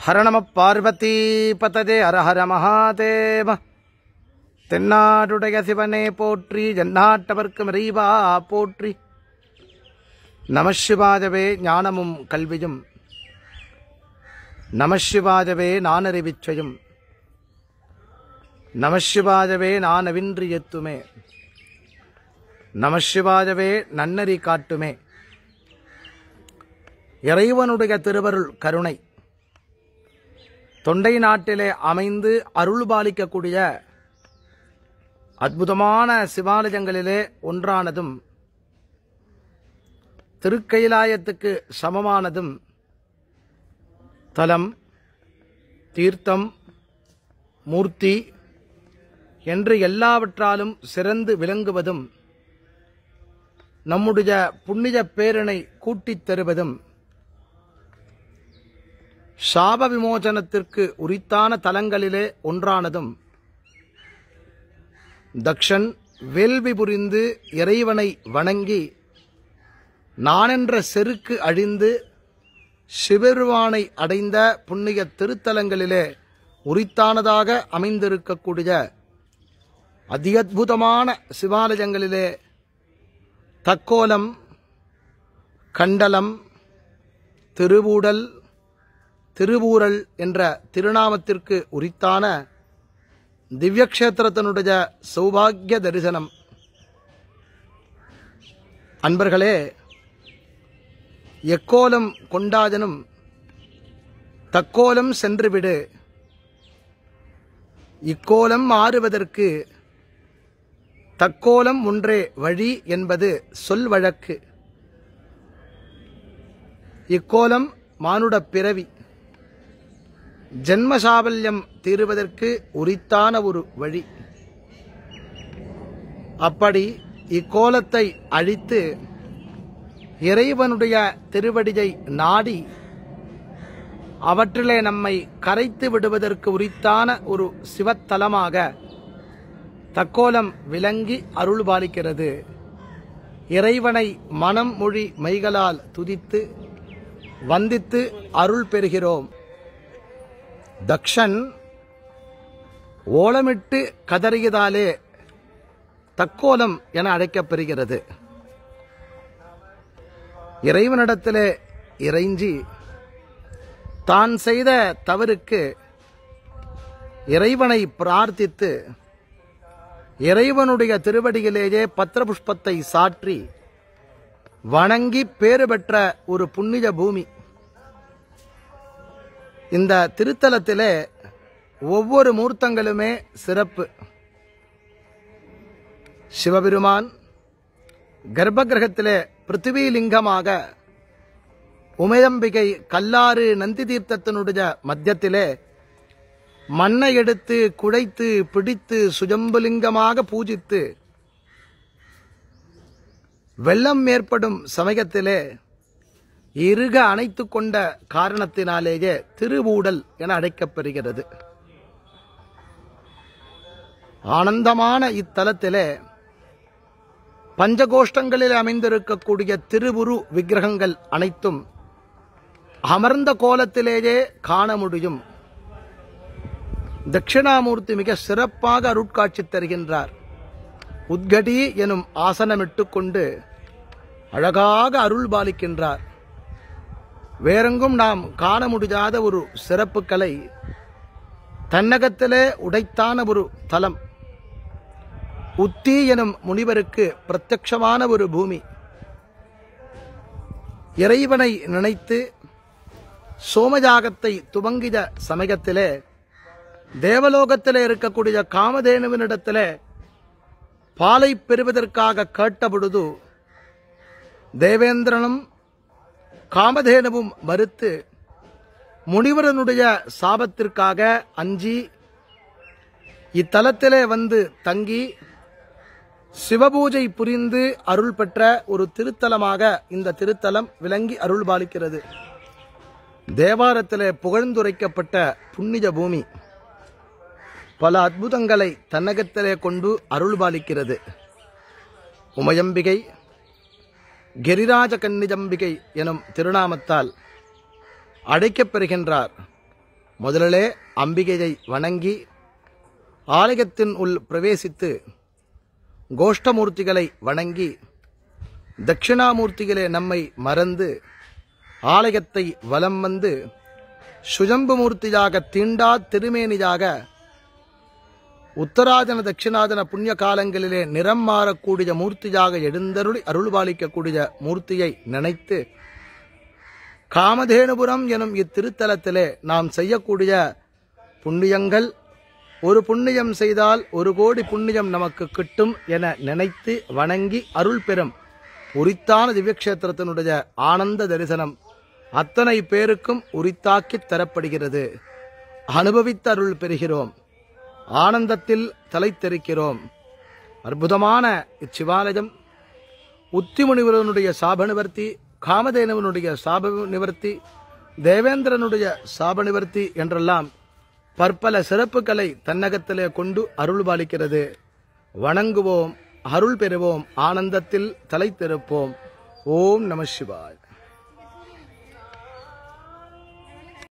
ஹர நம பார்வதி பததே ஹர ஹர மகாதேவ தென்னாடுடைய சிவனே போற்றி ஜன்னாட்டவர்க்கு இறைவா போற்றி நமசிவாஜவே ஞானமும் கல்வியும் நமசிவாஜவே நானறிவிச்சையும் நமசிவாஜவே நானவின்றி எத்துமே நமசிவாஜவே நன்னறி காட்டுமே இறைவனுடைய திருவருள் கருணை தொண்டை நாட்டிலே அமைந்து அருள் பாலிக்கக்கூடிய அற்புதமான சிவாலயங்களிலே ஒன்றானதும் திருக்கைலாயத்துக்கு சமமானதும் தலம் தீர்த்தம் மூர்த்தி என்று எல்லாவற்றாலும் சிறந்து விளங்குவதும் நம்முடைய புண்ணிய பேரனை கூட்டித் தருவதும் சாப விமோசனத்திற்கு உரித்தான தலங்களிலே ஒன்றானதும் தக்ஷன் வேள்வி புரிந்து இறைவனை வணங்கி நானென்ற செருக்கு அழிந்து சிவருவானை அடைந்த புண்ணிய திருத்தலங்களிலே உரித்தானதாக அமைந்திருக்கக்கூடிய அதியத்புதமான சிவாலயங்களிலே தக்கோலம் கண்டலம் திருவூடல் திருவூரல் என்ற திருநாமத்திற்கு உரித்தான திவ்யக்ஷேத்திரத்தினுடைய சௌபாகிய தரிசனம் அன்பர்களே எக்கோலம் கொண்டாதனும் தக்கோலம் சென்றுவிடு இக்கோலம் மாறுவதற்கு தக்கோலம் ஒன்றே வழி என்பது சொல் வழக்கு இக்கோலம் மானுடப் பிறவி ஜென்மசாபல்யம் தீருவதற்கு உரித்தான ஒரு வழி அப்படி இக்கோலத்தை அழித்து இறைவனுடைய திருவடியை நாடி அவற்றிலே நம்மை கரைத்து விடுவதற்கு உரித்தான ஒரு சிவத்தலமாக தக்கோலம் விளங்கி அருள் பாலிக்கிறது இறைவனை மனம் மொழி மைகளால் துதித்து வந்தித்து அருள் பெறுகிறோம் தக்ஷன் ஓலமிட்டு கதறியதாலே தக்கோலம் என அழைக்கப்பெறுகிறது இறைவனிடத்திலே இறைஞ்சி தான் செய்த தவறுக்கு இறைவனை பிரார்த்தித்து இறைவனுடைய திருவடியிலேயே பத்திரபுஷ்பத்தை சாற்றி வணங்கி பேறு பெற்ற ஒரு புண்ணிய பூமி இந்த திருத்தலத்திலே ஒவ்வொரு மூர்த்தங்களுமே சிறப்பு சிவபெருமான் கர்ப்பகிரகத்திலே பிருத்திவிலிங்கமாக உமையம்பிகை கல்லாறு நந்தி தீர்த்தத்தினுடைய மத்தியத்திலே மண்ணை எடுத்து குழைத்து பிடித்து சுஜம்புலிங்கமாக பூஜித்து வெள்ளம் ஏற்படும் சமயத்திலே இறுக அணைத்து கொண்ட காரணத்தினாலேயே திருவூடல் என அழைக்கப்பெறுகிறது ஆனந்தமான இத்தலத்திலே பஞ்சகோஷ்டங்களில் அமைந்திருக்கக்கூடிய திருவுரு விக்கிரகங்கள் அனைத்தும் அமர்ந்த கோலத்திலேயே காண முடியும் தட்சிணாமூர்த்தி மிக சிறப்பாக அருட்காட்சி தருகின்றார் உத்கடி எனும் ஆசனமிட்டு கொண்டு அழகாக அருள் பாலிக்கின்றார் வேறெங்கும் நாம் காண முடியாத ஒரு சிறப்பு கலை தன்னகத்திலே உடைத்தான ஒரு தலம் உத்தி எனும் முனிவருக்கு பிரத்யக்ஷமான ஒரு பூமி இறைவனை நினைத்து சோமஜாகத்தை துவங்கிய சமயத்திலே தேவலோகத்திலே இருக்கக்கூடிய காமதேனுவினிடத்திலே பாலை பெறுவதற்காக கேட்டபொழுது தேவேந்திரனும் காமதேனுவும் மறுத்து முனிவரனுடைய சாபத்திற்காக அஞ்சி இத்தலத்திலே வந்து தங்கி சிவபூஜை புரிந்து அருள் பெற்ற ஒரு திருத்தலமாக இந்த திருத்தலம் விளங்கி அருள் பாலிக்கிறது தேவாரத்திலே புகழ்ந்துரைக்கப்பட்ட புண்ணிய பூமி பல அற்புதங்களை தன்னகத்திலே கொண்டு அருள் பாலிக்கிறது உமையம்பிகை கிரிராஜ கன்னிஜம்பிகை எனும் திருநாமத்தால் அழைக்கப் பெறுகின்றார் முதலிலே அம்பிகையை வணங்கி ஆலயத்தின் உள் பிரவேசித்து கோஷ்டமூர்த்திகளை வணங்கி தட்சிணாமூர்த்திகளே நம்மை மறந்து ஆலயத்தை வலம் வந்து சுஜம்பு மூர்த்தியாக தீண்டா திருமேனியாக உத்தராஜன தட்சிணாஜன புண்ணிய காலங்களிலே நிறம் மாறக்கூடிய மூர்த்தியாக எழுந்தருளி அருள்பாலிக்கக்கூடிய மூர்த்தியை நினைத்து காமதேனுபுரம் எனும் இத்திருத்தலத்திலே நாம் செய்யக்கூடிய புண்ணியங்கள் ஒரு புண்ணியம் செய்தால் ஒரு கோடி புண்ணியம் நமக்கு கிட்டும் என நினைத்து வணங்கி அருள் பெறும் உரித்தான திவ்யக்ஷேத்திரத்தினுடைய ஆனந்த தரிசனம் அத்தனை பேருக்கும் உரித்தாக்கித் தரப்படுகிறது அனுபவித்து அருள் பெறுகிறோம் ஆனந்தத்தில் தலைத்தெறிக்கிறோம் அற்புதமான இச்சிவாலயம் உத்திமுனிவரனுடைய சாப நிவர்த்தி காமதேனுவனுடைய சாப நிவர்த்தி தேவேந்திரனுடைய சாப நிவர்த்தி என்றெல்லாம் பற்பல சிறப்புகளை தன்னகத்திலே கொண்டு அருள் பாலிக்கிறது வணங்குவோம் அருள் பெறுவோம் ஆனந்தத்தில் தலைத்திருப்போம் ஓம் நம சிவாய்